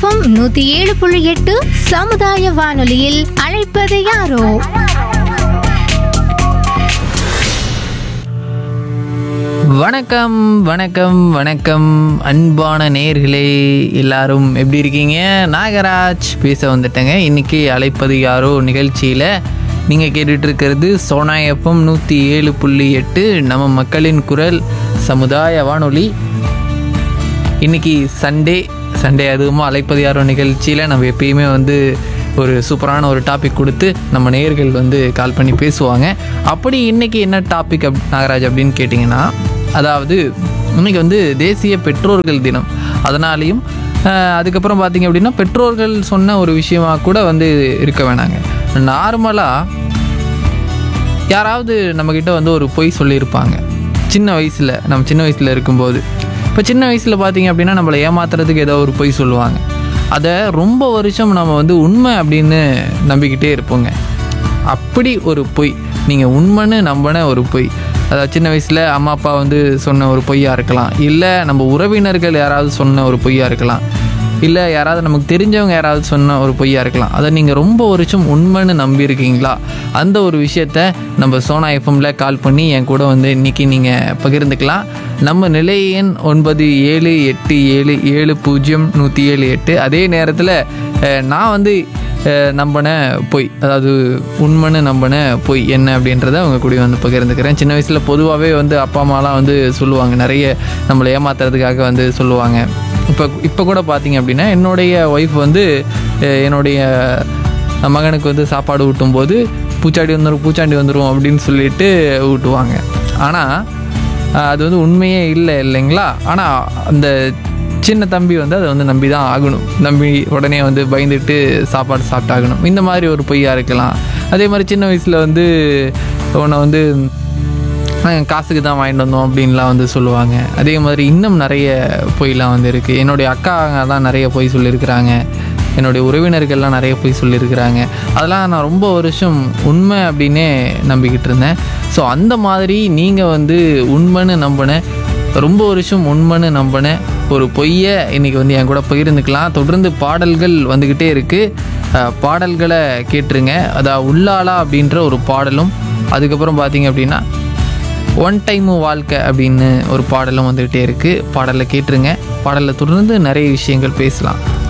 FM நூத்தி ஏழு புள்ளி எட்டு சமுதாய வானொலியில் அழைப்பது யாரோ வணக்கம் வணக்கம் வணக்கம் அன்பான நேயர்களே எல்லாரும் எப்படி இருக்கீங்க நாகராஜ் பேச வந்துட்டேங்க இன்னைக்கு அழைப்பது யாரோ நிகழ்ச்சியில் நீங்கள் கேட்டுட்டு இருக்கிறது சோனா எஃப்எம் நூற்றி ஏழு புள்ளி எட்டு நம்ம மக்களின் குரல் சமுதாய வானொலி இன்னைக்கு சண்டே சண்டே அதுவுமா அழைப்பது யாரோ நிகழ்ச்சியில் நம்ம எப்பயுமே வந்து ஒரு சூப்பரான ஒரு டாபிக் கொடுத்து நம்ம நேயர்கள் வந்து கால் பண்ணி பேசுவாங்க அப்படி இன்னைக்கு என்ன டாபிக் அப் நாகராஜ் அப்படின்னு கேட்டிங்கன்னா அதாவது இன்னைக்கு வந்து தேசிய பெற்றோர்கள் தினம் அதனாலையும் ஆஹ், அதுக்கப்புறம் பார்த்தீங்க அப்படின்னா பெற்றோர்கள் சொன்ன ஒரு விஷயமா கூட வந்து இருக்க வேணாங்க நார்மலாக யாராவது நம்மக்கிட்ட வந்து ஒரு பொய் சொல்லியிருப்பாங்க சின்ன வயசில் நம்ம சின்ன வயசில் இருக்கும்போது இப்போ சின்ன வயசில் பார்த்தீங்க அப்படின்னா நம்மளை ஏமாத்துறதுக்கு ஏதோ ஒரு பொய் சொல்லுவாங்க அதை ரொம்ப வருஷம் நம்ம வந்து உண்மை அப்படின்னு நம்பிக்கிட்டே இருப்போங்க அப்படி ஒரு பொய் நீங்கள் உண்மைன்னு நம்பின ஒரு பொய் அதாவது சின்ன வயசில் அம்மா அப்பா வந்து சொன்ன ஒரு பொய்யா இருக்கலாம் இல்லை நம்ம உறவினர்கள் யாராவது சொன்ன ஒரு பொய்யா இருக்கலாம் இல்லை யாராவது நமக்கு தெரிஞ்சவங்க யாராவது சொன்ன ஒரு பொய்யா இருக்கலாம் அதை நீங்கள் ரொம்ப வருஷம் உண்மைன்னு நம்பியிருக்கீங்களா அந்த ஒரு விஷயத்த நம்ம சோனா எஃப்எம்ல கால் பண்ணி என் கூட வந்து இன்னைக்கு நீங்கள் பகிர்ந்துக்கலாம் நம்ம நிலை எண் ஒன்பது ஏழு எட்டு ஏழு ஏழு பூஜ்ஜியம் நூற்றி ஏழு எட்டு அதே நேரத்தில் அஹ், நான் வந்து அஹ், நம்பின பொய் அதாவது உண்மைன்னு நம்பின பொய் என்ன அப்படின்றத அவங்க கூட வந்து பகிர்ந்துக்கிறேன் சின்ன வயசில் பொதுவாகவே வந்து அப்பா அம்மாலாம் வந்து சொல்லுவாங்க நிறைய நம்மளை ஏமாத்துறதுக்காக வந்து சொல்லுவாங்க இப்போ இப்போ கூட பார்த்தீங்க அப்படின்னா என்னுடைய ஒய்ஃப் வந்து அஹ், என்னுடைய மகனுக்கு வந்து சாப்பாடு ஊட்டும்போது பூச்சாண்டி வந்துடும் பூச்சாண்டி வந்துடும் அப்படின்னு சொல்லிட்டு ஊட்டுவாங்க ஆனால் அது வந்து உண்மையே இல்லை இல்லைங்களா ஆனால் அந்த சின்ன தம்பி வந்து அதை வந்து நம்பி தான் ஆகணும் நம்பி உடனே வந்து பயந்துட்டு சாப்பாடு சாப்பிட்டாகணும் இந்த மாதிரி ஒரு பொய்யா இருக்கலாம் அதே மாதிரி சின்ன வயசில் வந்து உன்னை வந்து நாங்கள் காசுக்கு தான் வாங்கிட்டு வந்தோம் அப்படின்லாம் வந்து சொல்லுவாங்க அதே மாதிரி இன்னும் நிறைய பொய்லாம் வந்து இருக்குது என்னுடைய அக்காங்க தான் நிறைய பொய் சொல்லியிருக்கிறாங்க என்னுடைய உறவினர்கள்லாம் நிறைய பொய் சொல்லியிருக்கிறாங்க அதெல்லாம் நான் ரொம்ப வருஷம் உண்மை அப்படின்னே நம்பிக்கிட்டு இருந்தேன் ஸோ அந்த மாதிரி நீங்கள் வந்து உண்மைன்னு நம்பின ரொம்ப வருஷம் உண்மைன்னு நம்பின ஒரு பொய்யை இன்றைக்கி வந்து என் கூட பகிர்ந்துக்கலாம் தொடர்ந்து பாடல்கள் வந்துக்கிட்டே இருக்குது பாடல்களை கேட்டுருங்க அதான் உள்ளாளா அப்படின்ற ஒரு பாடலும் அதுக்கப்புறம் பார்த்தீங்க அப்படின்னா ஒன் டைம் வாழ்க்கை அப்படின்னு ஒரு பாடலும் வந்துகிட்டே இருக்குது பாடலை கேட்டுருங்க பாடலை தொடர்ந்து நிறைய விஷயங்கள் பேசலாம்